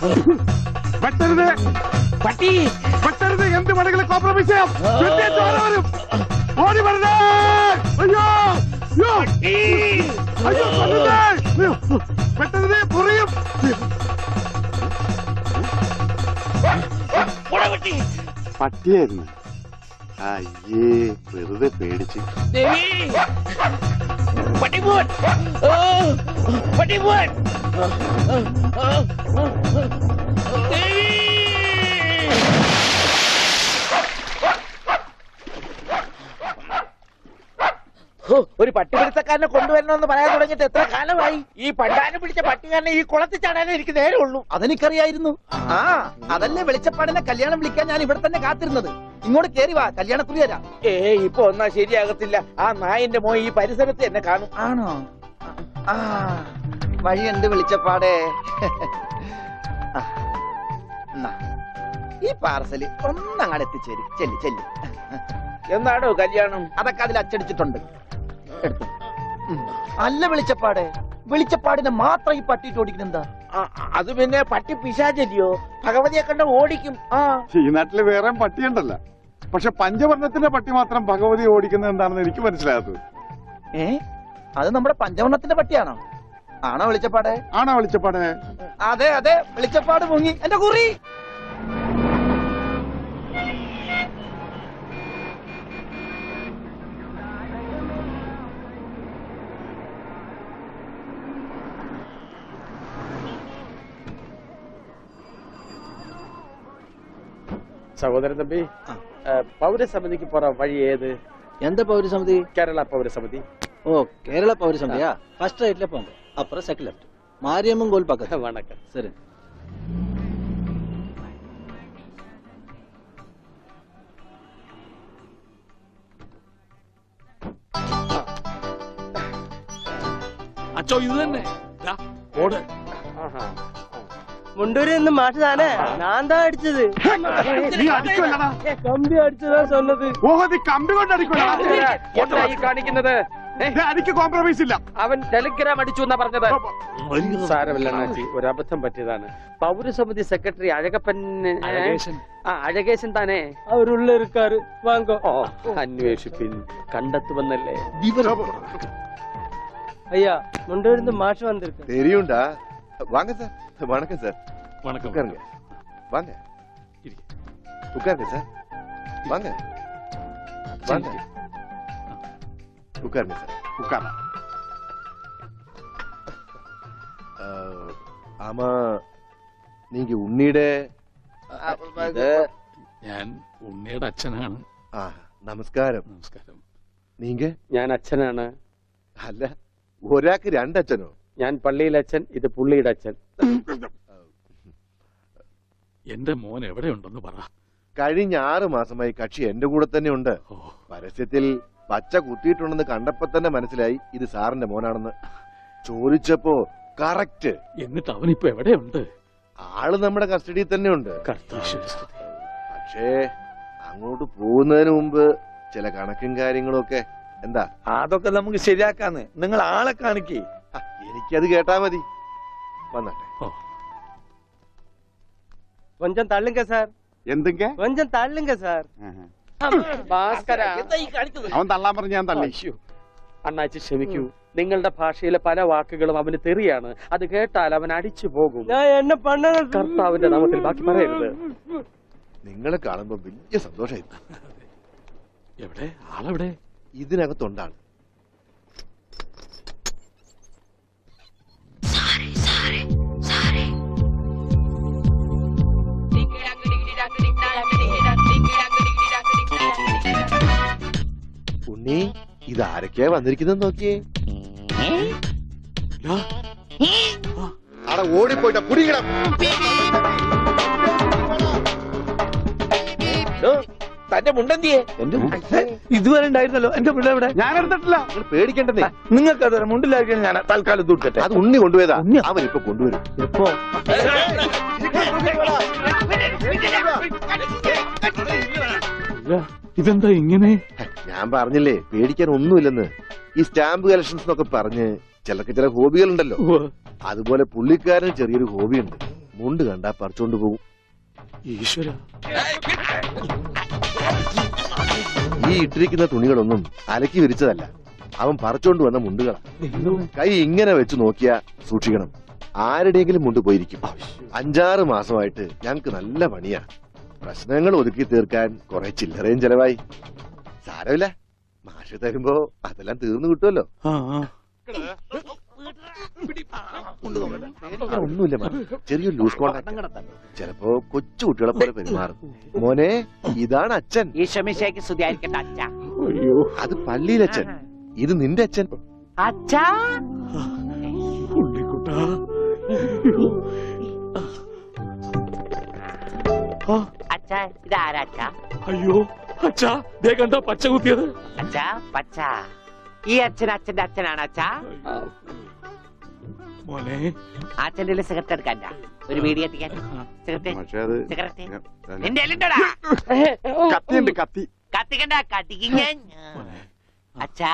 വെട്ടരുത് പട്ടി വെട്ടരുത് എന്ത് വേണമെങ്കിലും കോംപ്രമൈസ് ചെയ്യാം വെട്ടിയ ചോര വരും ഓടി വരുന്നേ അയ്യോ അയ്യോ അയ്യോ കൊല്ലരുതേ. അയ്യോ. വെട്ടരുത് പൊറിയും പട്ടിയായിരുന്നു അയ്യേ വെറുതെ പേടിച്ച് ദേവി പട്ടിപോൻ പട്ടിപോൻ ദേവി ഹോ, ഒരു പട്ടിപിടുത്തക്കാരനെ കൊണ്ടുവരണമെന്ന് പറയാൻ തുടങ്ങിയിട്ട് എത്ര കാലമായി ഈ പണ്ടാരം പിടിച്ച പട്ടിക്കാരനെ ഈ കുളത്തിൽ ചാടാനേ എനിക്ക് നേരമുള്ളൂ അതെനിക്കറിയായിരുന്നു ആ അതല്ലേ വെളിച്ചപ്പാടിനെ കല്യാണം വിളിക്കാൻ ഞാൻ ഇവിടെ തന്നെ കാത്തിരുന്നത് ഇങ്ങോട്ട് കേറി വാ കല്യാണക്കുറി തരാം ഏ ഇപ്പൊ ഒന്നാ ശരിയാകത്തില്ല ആ നായന്റെ മോൻ ഈ പരിസരത്ത് എന്നെ കാണും ആണോ ആ വഴിയുണ്ട് വെളിച്ചപ്പാടേ ആ, എന്നാ, ഈ പാർസല് ഒന്നങ്ങാട് എത്തിച്ചേര് ചെല്ലി ചെല്ലി എന്നാടോ കല്യാണം അതൊക്കെ അതിൽ അച്ചടിച്ചിട്ടുണ്ട് എടുത്തോ. ഉം. അല്ല വെളിച്ചപ്പാടെ വെളിച്ചപ്പാടിനെ മാത്രം ഈ പട്ടിയിട്ട് ഓടിക്കുന്നെന്താ ആ, അത് പിന്നെ പട്ടി പിശാചല്ലിയോ ഭഗവതിയെ കണ്ട ഓടിക്കും ആ ഈ നാട്ടില് വേറെ പട്ടിയുണ്ടല്ല പക്ഷെ പഞ്ചവർണ്ണത്തിന്റെ പട്ടി മാത്രം ഭഗവതി ഓടിക്കുന്നത് എന്താണെന്ന് എനിക്ക് മനസ്സിലാകാത്തത് ഏ അത് നമ്മുടെ പഞ്ചവർണ്ണത്തിന്റെ പട്ടിയാണോ ആണോ വെളിച്ചപ്പാടെ ആണോ വിളിച്ചപ്പാടെ അതെ അതെ വെളിച്ചപ്പാട് മുങ്ങി എന്റെ കുറി சகோதரன் தம்பி ஆ. அஹ், பௌரசமிதிக்கு போற வழி ஏது எந்த பௌரசமிதி கேரளா பௌரசமிதி ஓ கேரளா பௌரசமிதியா ஃபர்ஸ்ட் ரைட்ல போங்க அப்புறம் செகண்ட் லெஃப்ட் மாரியம்மன் கோல் பக்கத்து வணக்கம் சரி അച്ചോ ഇത് തന്നെ ദാ, ഓട് ஆஹா. മുണ്ടൂരിൽ നിന്ന് മാഷ് താനേ ഞാൻ താ അടിച്ചത് നീ അടിക്കുമല്ലടാ കമ്പി അടിച്ചതാ சொன்னது ഓഹോ നീ കമ്പി കൊണ്ട് അടിക്കുമല്ലടാ എന്താ ഈ കാണിക്കുന്നത് ഏ, ദേ, അടിക്ക് കോംപ്രമൈസ് ഇല്ല അവൻ ടെലിഗ്രാം അടിച്ചു എന്നാ പറഞ്ഞത് സാരമില്ല അണ്ണാച്ചി ഒരബദ്ധം പറ്റിയതാണ് പൗരസമിതി സെക്രട്ടറി അഴകപ്പൻ അഴകേശൻ. ആ അഴകേശൻ താനേ അവരുള്ള இருக்காரு വാങ്ങോ ഓ അന്വേഷിപ്പിൻ കണ്ടെത്തുമെന്നല്ലേ ஐயா முண்டூரில் இருந்து மாஷ் வந்திருக்கு தெரியும்டா வாங்க சார் வணக்கம் சார் வணக்கம் உட்காருங்க வாங்க இருக்கு. உட்காருங்க சார் வாங்க வாங்க உட்காருங்க சார் ഉക്കാറ அஹ், ஆமா நீங்க உன்னிட ഇത് ഞാൻ ഉണ്ണിയുടെ അച്ഛനാണ് ആ നമസ്കാരം നമസ്കാരം നീങ്ക ഞാൻ അച്ഛനാണ് അല്ല ഒരാൾക്ക് രണ്ടച്ഛനോ ഞാൻ പള്ളിയിലെ അച്ഛൻ ഇത് പുള്ളിയുടെ അച്ഛൻ എന്റെ മോൻ എവിടെയുണ്ടെന്ന് പറ കഴിഞ്ഞ ആറ് മാസമായി കക്ഷി എന്റെ കൂടെ തന്നെ ഉണ്ട് ഓ പരസ്യത്തിൽ പച്ച കുത്തിയിട്ടുണ്ടെന്ന് കണ്ടപ്പോ തന്നെ മനസ്സിലായി ഇത് സാറിന്റെ മോനാണെന്ന് ചോദിച്ചപ്പോ കറക്റ്റ് എന്നിട്ട് അവനിപ്പോ എവിടെയുണ്ട് ആള് നമ്മുടെ കസ്റ്റഡിയിൽ തന്നെ ഉണ്ട് ഈശ്വരസ്തുതി. പക്ഷേ അങ്ങോട്ട് പോകുന്നതിന് മുമ്പ് ചില കണക്കും കാര്യങ്ങളും ഒക്കെ എന്താ അതൊക്കെ നമുക്ക് ശരിയാക്കാന്ന് നിങ്ങൾ ആളെ കാണിക്കേ ആ, എനിക്കത് കേട്ടാ മതി വന്നാട്ടെ கொஞ்சம் தள்ளுங்க சார் എന്തൊക്കെ கொஞ்சம் தள்ளுங்க சார் ഭാസ്കര എന്താ ഈ കാണിക്കുന്നത് അവൻ തള്ളാൻ പറഞ്ഞ് ഞാൻ തള്ളി അയ്യോ. അണ്ണാച്ചി ക്ഷമിക്കൂ നിങ്ങളുടെ ഭാഷയിലെ പല വാക്കുകളും അവന് തെറിയാണ് അത് കേട്ടാൽ അവൻ അടിച്ചു പോകും நான் என்ன பண்ணணும் കർത്താവിന്റെ നാമത്തിൽ ബാക്കി പറയരുത് നിങ്ങളെ കാണുമ്പോ വലിയ സന്തോഷമായി എവിടെ ആളെവിടെ ഇതിനകത്തുണ്ടാണ് ഉണ്ണി ഇത് ആരൊക്കെയാ വന്നിരിക്കുന്നത് നോക്കിയേ അവിടെ ഓടിപ്പോയിട്ട കുടിക്കണം ഡോ, തന്റെ മുണ്ടെന്തിയെ ഇതുവരെ ഉണ്ടായിരുന്നല്ലോ എന്റെ പിള്ള എവിടെ ഞാൻ എടുത്തിട്ടില്ല നിങ്ങൾ പേടിക്കേണ്ടതേ നിങ്ങൾക്ക് അത് മുണ്ടിലായിരിക്കും ഞാൻ തൽക്കാലം തൂക്കട്ടെ അത് ഉണ്ണി കൊണ്ടുപോയതാ ഉണ്ണിയോ? അവൻ ഇപ്പൊ കൊണ്ടുവരും എപ്പോ ഇതെന്താ ഇങ്ങനെ ഞാൻ പറഞ്ഞില്ലേ പേടിക്കാൻ ഒന്നുമില്ലെന്ന് ഈ സ്റ്റാമ്പ് കളക്ഷൻസ് എന്നൊക്കെ പറഞ്ഞ് ചിലർക്ക് ചില ഹോബികളുണ്ടല്ലോ ഉവ്വ്. അതുപോലെ പുള്ളിക്കാരന് ചെറിയൊരു ഹോബിയുണ്ട് മുണ്ട് കണ്ടാ പറിച്ചോണ്ട് പോകും ഈശ്വര ഈ ഇട്ടിരിക്കുന്ന തുണികളൊന്നും അലക്കി വിരിച്ചതല്ല അവൻ പറിച്ചോണ്ട് വന്ന മുണ്ടുകളാ കൈ ഇങ്ങനെ വെച്ച് നോക്കിയാ സൂക്ഷിക്കണം ആരുടെയെങ്കിലും മുണ്ട് പോയിരിക്കും അഞ്ചാറ് മാസമായിട്ട് ഞങ്ങക്ക് നല്ല പണിയാ പ്രശ്നങ്ങൾ ഒതുക്കി തീർക്കാൻ കുറെ ചില്ലറയും ചെലവായി സാരമില്ല മാഷ് തരുമ്പോ അതെല്ലാം തീർന്നു കിട്ടുമല്ലോ ആ ആ. ഒന്നുമില്ല മാം. ചെറിയൊരു ലൂസ് കോണ്ടാക്ട് ചിലപ്പോ കൊച്ചു കുട്ടികളെ പോലെ പെരുമാറും മോനെ ഇതാണ് അച്ഛൻ ഈശ്വമിശയ്ക്ക് സ്തുതിയായിരിക്കട്ടെ അച്ഛ അയ്യോ അത് പള്ളിയിലച്ഛൻ ഇത് നിന്റെ അച്ഛൻ അച്ഛാ ഉണ്ണിക്കുട്ടാ അയ്യോ. ആ, അച്ഛാ ഇതാരാ അച്ഛാ അയ്യോ അച്ഛാ ദേ കണ്ട പച്ച കുത്തിയത് അച്ഛാ പച്ച ഈ അച്ഛൻ അച്ഛന്റെ അച്ഛനാണ് അച്ഛാ മോനെ അച്ഛന്റെ സിഗരറ്റ് എടുക്കാൻ ഒരു വീടി കത്തിക്കാൻ സിഗരറ്റ് പക്ഷെ അത് സിഗരറ്റ് നിന്റെ എല്ലുണ്ടോടാ കത്തിയുണ്ട് കത്തി കത്തിക്കണ്ട കത്തിക്കും ഞാൻ അച്ഛാ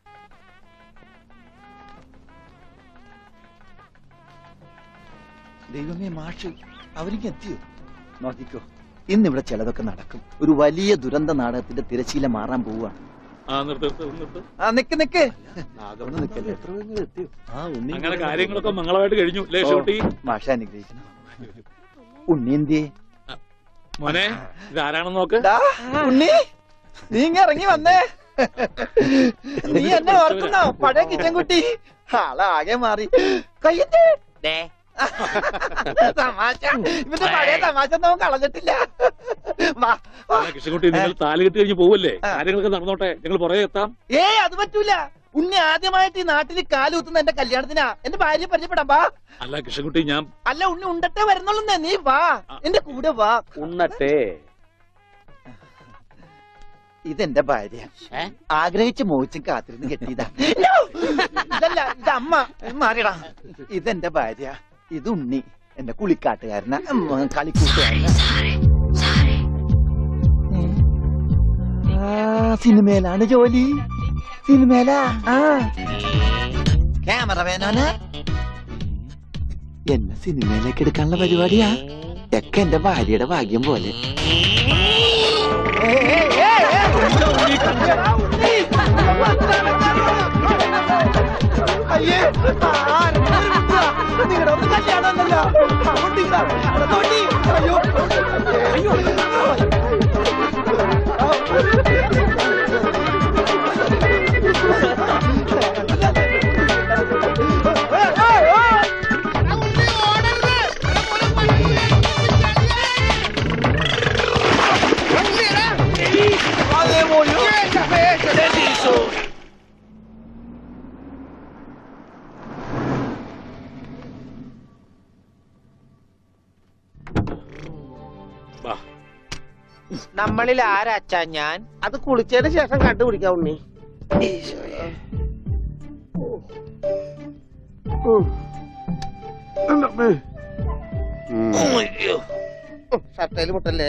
ദൈവമേ മാഷ് അവർക്ക് എത്തിയോ നോക്കിക്കോ ഇന്നിവിടെ ചിലതൊക്കെ നടക്കും ഒരു വലിയ ദുരന്ത നാടകത്തിന്റെ തിരശീല മാറാൻ പോവുകയാണ് ആ നിർത്ത് നിർത്ത് നിർത്ത് ആ നിക്ക് നിക്ക് നാഗവണ്ണം നിൽക്കല്ലേ അങ്ങനെ കാര്യങ്ങളൊക്കെ മംഗളമായിട്ട് കഴിഞ്ഞു ലേശോട്ടി മാഷ അനുഗ്രഹിക്കണം ഉണ്ണി എന്തിയേ മോനെ ഇതാരാണെന്ന് നോക്ക് ഡാ, ഉണ്ണി നീ ഇങ്ങ ഇറങ്ങി വന്നേ നീ എന്നെ ഓർക്കുന്നോ പഴയ കിച്ചൻ കുട്ടി ആളാകെ മാറി കയ്യത്തെ ദേ തമാശ ഇവന്റെ പഴയ തമാശ ഒന്നും അവൻ കളഞ്ഞിട്ടില്ല വാ, വാ. അല്ല, കൃഷ്ണൻകുട്ടി നിങ്ങൾ താലി കെട്ടി കഴിഞ്ഞ് പോവല്ലേ കാര്യങ്ങളൊക്കെ നടന്നോട്ടെ ഞങ്ങൾ പുറകെ എത്താം ഏയ് അത് പറ്റൂല ഉണ്ണി ആദ്യമായിട്ട് ഈ നാട്ടിൽ കാലുകുത്തുന്ന എന്റെ കല്യാണത്തിനാ എന്റെ ഭാര്യ പരിചയപ്പെടാം വാ അല്ല കൃഷ്ണൻകുട്ടി ഞാൻ അല്ല ഉണ്ണി ഉണ്ടട്ടെ വരുന്നുള്ളൂ നീ വാ എന്റെ കൂടെ വാ ഉണ്ണട്ടെ ഇതെന്റെ ഭാര്യ ഏ? ആഗ്രഹിച്ച് മോഹിച്ചും കാത്തിരുന്ന് കെട്ടിയതാ No! ഇതല്ല ഇത് അമ്മ മാറിയടാ ഇതെന്റെ ഭാര്യ ഇത് ഉണ്ണി എന്റെ കുളിക്കാട്ടുകാരന കളിക്കൂട്ടുകാരന ആ സിനിമയിലാണ് ജോലി സിനിമയിലാ ആ ക്യാമറമാനാണ് എന്നെ സിനിമയിലേക്ക് എടുക്കാനുള്ള പരിപാടിയാ ഒക്കെ എന്റെ ഭാര്യയുടെ ഭാഗ്യം പോലെ അയ്യേ നിങ്ങളുടെ ഒന്ന് കല്യാണമല്ലല്ലോ അങ്ങോട്ട് ഇതാ. ഇവിടെ തോണ്ടി. അയ്യോ അയ്യോ വാ നമ്മളിൽ ആരാ അച്ഛാ ഞാൻ അത് കുളിച്ചതിന് ശേഷം കണ്ടുപിടിക്കാം ഉണ്ണി ഷർട്ടയിൽ മുട്ടല്ലേ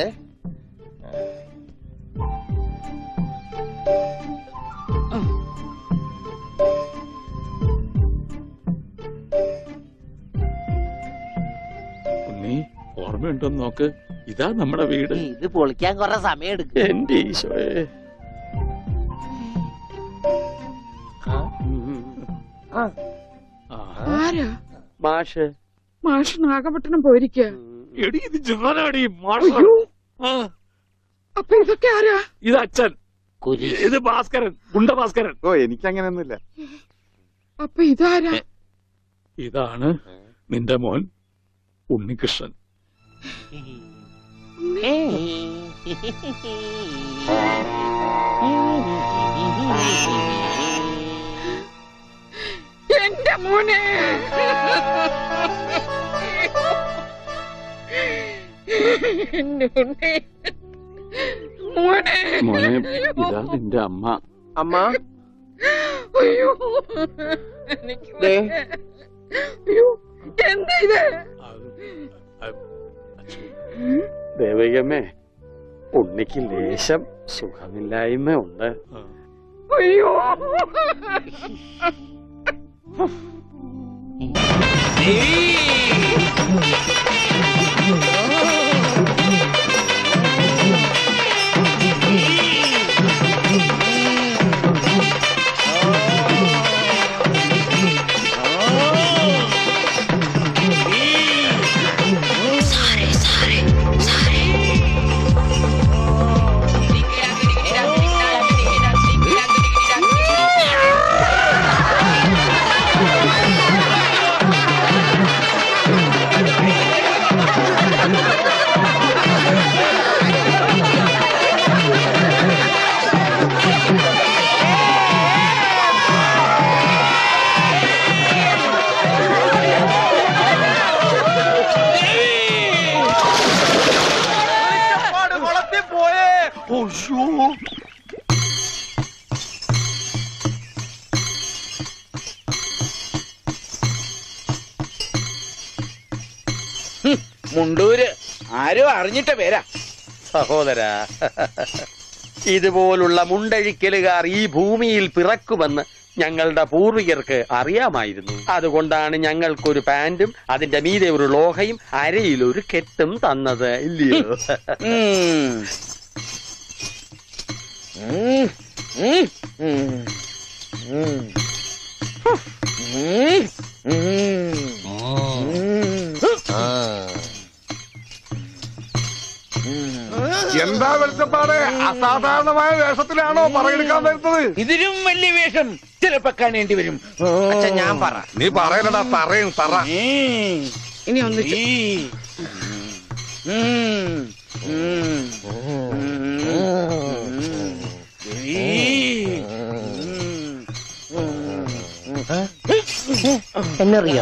ഉണ്ണി ഓർമ്മയുണ്ടോന്ന് നോക്ക് ഇതാ നമ്മുടെ വീട് ഇത് പൊളിക്കാൻ കുറെ സമയം എടുക്കും എന്റെ ഈശോയെ ആ. ആ. ആരാ മാഷ് മാഷ് നാഗപട്ടണം പോയിരിക്ക എടി ഇത് ഞാനാടി മാഷ് ആ, അപ്പൊ ഇതൊക്കെ ആരാ ഇത് അച്ഛൻ കുരി ഇത് ഭാസ്കരൻ ഗുണ്ട ഭാസ്കരൻ ഓ എനിക്കങ്ങനെയൊന്നുമില്ല അപ്പൊ ഇതാരാ ഇതാണ് നിന്റെ മോൻ ഉണ്ണികൃഷ്ണൻ എന്റെ മോനെ എന്റെ ഉണ്ണി. മോനെ മോനെ ഇതാ നിന്റെ അമ്മ അമ്മ അയ്യോ എനിക്ക് ദേ. വയ്യ. അയ്യോ എന്താ ഇത് ദേവികമ്മേ ഉണ്ണിക്ക് ലേശം സുഖമില്ലായ്മ ഉണ്ട് അയ്യോ ഏ മുണ്ടൂര് ആരോ അറിഞ്ഞിട്ട പേരാ സഹോദര ഇതുപോലുള്ള മുണ്ടഴിക്കലുകാർ ഈ ഭൂമിയിൽ പിറക്കുമെന്ന് ഞങ്ങളുടെ പൂർവികർക്ക് അറിയാമായിരുന്നു അതുകൊണ്ടാണ് ഞങ്ങൾക്കൊരു പാന്റും അതിന്റെ മീതെ ഒരു ലോഹയും അരയിൽ ഒരു കെട്ടും തന്നത് ഇല്ലയോ ഉം. ഉം. ഉം. ഉം. ഉം. ഉം. എന്താ വെളിച്ചപ്പാട് അസാധാരണമായ വേഷത്തിലാണോ പറയെടുക്കാൻ വരുന്നത് ഇതിലും വലിയ വേഷം ചിലപ്പോ കാണേണ്ടി വരും ഞാൻ പറ നീ പറയലടാ തറയും തറ ഇനി ഒന്ന് എന്നറിയോ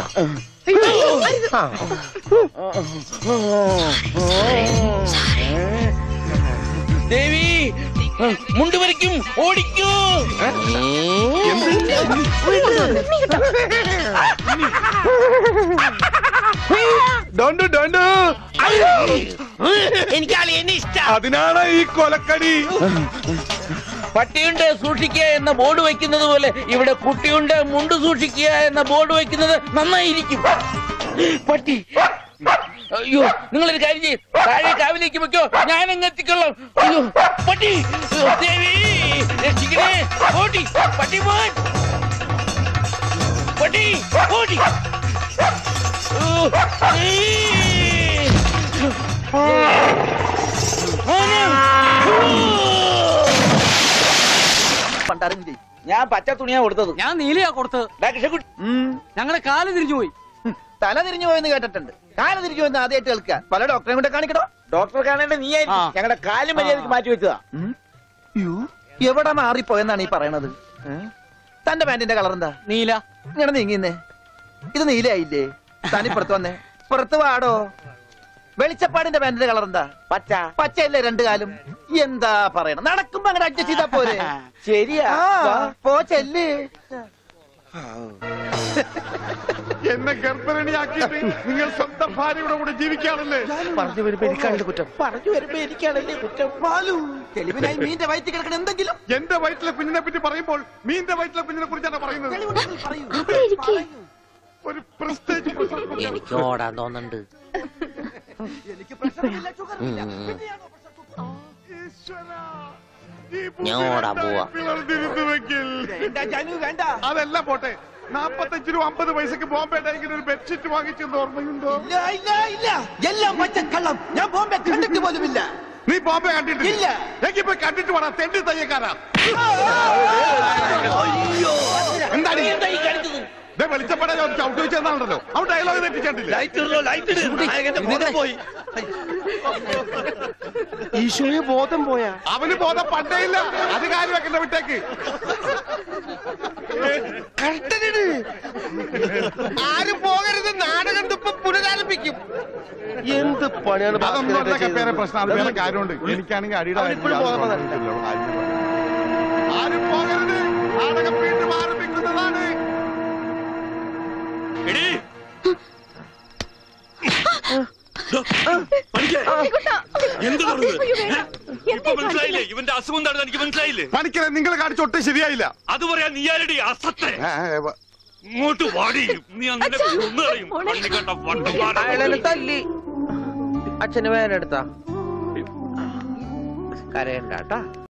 ദേവി മുണ്ട് വരയ്ക്കും ഓടിക്കൂ ഡോണ്ടു ഡോണ്ടു എനിക്ക് അളിയനെ ഇഷ്ടം അതിനാണ് ഈ കൊലക്കടി പട്ടിയുണ്ട് സൂക്ഷിക്കുക എന്ന ബോർഡ് വെക്കുന്നത് പോലെ ഇവിടെ കുട്ടിയുണ്ട് മുണ്ട് സൂക്ഷിക്കുക എന്ന ബോർഡ് വെക്കുന്നത് നന്നായിരിക്കും പട്ടി അയ്യോ നിങ്ങളൊരു കാര്യം ചെയ്യും താഴെ കാവിലേക്ക് വെക്കോ ഞാൻ അങ്ങ് എത്തിക്കൊള്ളാം അയ്യോ പട്ടി അയ്യോ, ദേവി രക്ഷിക്കണേ ഓടി പട്ടി പോൻ പട്ടി ഓടി ഓ, ഈ. ആന. ഓ. പണ്ടാരെങ്കിലും ഞാൻ പച്ച തുണിയാ കൊടുത്തത് ഞാൻ നീലയാ കൊടുത്തത് ഡാ കൃഷ്ണൻകുട്ടി, ഞങ്ങളുടെ കാല് തിരിഞ്ഞു പോയി തല തിരിഞ്ഞു പോയെന്ന് കേട്ടിട്ടുണ്ട് കാല് തിരിഞ്ഞു പോയെന്ന് ആദ്യമായിട്ട് കേൾക്കുക പല ഡോക്ടറെ കൊണ്ട് കാണിക്കണോ ഡോക്ടറെ കാണേണ്ട നീ ആ. ഞങ്ങളുടെ കാല് മര്യാദക്ക് മാറ്റി വെച്ചതാ ഉം? യ്യോ, എവിടെ മാറിപ്പോയെന്നാണ് ഈ പറയണത് ഏ? തന്റെ പാന്റിന്റെ കളർ എന്താ നീല ഇങ്ങനെ നീങ്ങിന്നേ ഇത് നീലയായില്ലേ തനിപ്പുറത്ത് വന്നേ പുറത്ത് വാടോ വെളിച്ചപ്പാടിന്റെ പാന്റിന്റെ കളർ എന്താ പച്ച പച്ചയല്ലേ രണ്ടു കാലും എന്താ പറയണം നടക്കുമ്പോ അങ്ങനെ അഡ്ജസ്റ്റ് ചെയ്താ പോരെ ശരിയാ ആ, വാ. പോ ചെല്ല് എന്നെ ഗർഭരണിയാക്കിയിട്ട് നിങ്ങൾ സ്വന്തം ഭാര്യയുടെ കൂടെ ജീവിക്കാണല്ലേ പറഞ്ഞു വരുമ്പോ എനിക്കാണല്ലേ കുറ്റം പറഞ്ഞു വരുമ്പോ എനിക്കാണല്ലേ കുറ്റം പാലു തെളിവിനായി മീന്റെ വയറ്റി കിടക്കണ എന്തെങ്കിലും എന്റെ വയറ്റിലെ കുഞ്ഞിനെ പറ്റി പറയുമ്പോൾ മീന്റെ വയറ്റിലെ കുഞ്ഞിനെ കുറിച്ചാണ് പറയുന്നത് തെളിവുണ്ടെങ്കിൽ പറയൂ. ഒരു പ്രസ്റ്റേജ് എനിക്ക് ഓടാൻ തോന്നുന്നുണ്ട് എനിക്ക് പ്രഷറില്ല, ഷുഗറില്ല. പിന്നെയാണോ പ്രഷർ കുത്തോ? ഞാൻ ഓടാൻ പോവാ. വേണ്ട, ജനു, വേണ്ട. അതല്ല പോട്ടെ നാപ്പത്തഞ്ച് രൂപ അമ്പത് പൈസക്ക് ബോംബെ ഡൈക്കിന് ഒരു ബെഡ്ഷീറ്റ് വാങ്ങിച്ചെന്ന് ഓർമ്മയുണ്ടോ ഇല്ല, ഇല്ല, ഇല്ല. എല്ലാം പച്ചക്കള്ളം ഞാൻ ബോംബെ കണ്ടിട്ട് പോലുമില്ല നീ ബോംബെ കണ്ടിട്ടില്ല ഇല്ല. എങ്കിൽ പോയി കണ്ടിട്ട് വേണം തെണ്ടി തയ്യക്കാരാ എന്താണ് ഈ- എന്താ ഈ കാണിച്ചത് ദേ വെളിച്ചപ്പെടാ ചവിട്ടി വെച്ചെന്നാണല്ലോ അവൻ ഡയലോഗ് തെറ്റിച്ചിട്ടില്ല ഈശോയെ ബോധം പോയാ അവന് ബോധം പണ്ടേ ഇല്ല അത് കാര്യം വെക്കണ്ട വിട്ടേക്ക് ആരും പോകരുത് നാടകം തുപ്പം പുനരാരംഭിക്കും എന്ത് പണിയാണ് അതൊന്നും അല്ല പേരെ പ്രശ്നം അത് വേറെ കാര്യമുണ്ട് എനിക്കാണെങ്കിൽ അടിയുടെ കാര്യം അവനിപ്പോഴും യാതൊരു ബോധം പ്രശ്നവുമില്ല. ആരും പോകരുത് നാടകം വീണ്ടും ആരംഭിക്കുന്നതാണ് മനസ്സിലായില്ലേ ഇവന്റെ അസുഖം എന്താണെന്ന് എനിക്ക് മനസ്സിലായില്ലേ പണിക്കരെ നിങ്ങൾ കാണിച്ച ഒട്ടും ശരിയായില്ല അത് പറയാൻ നീ ആരടി അസത്തെ ഏ, ഏ, വ- ഇങ്ങോട്ട് വാടി നീ അങ്ങനെ കൊന്നുകളയും പള്ളിക്കണ്ട വണ്ടന്മാരെ. അയാളെ തല്ലി അച്ഛന് വേദന എടുത്താ കരയണ്ടാട്ടാ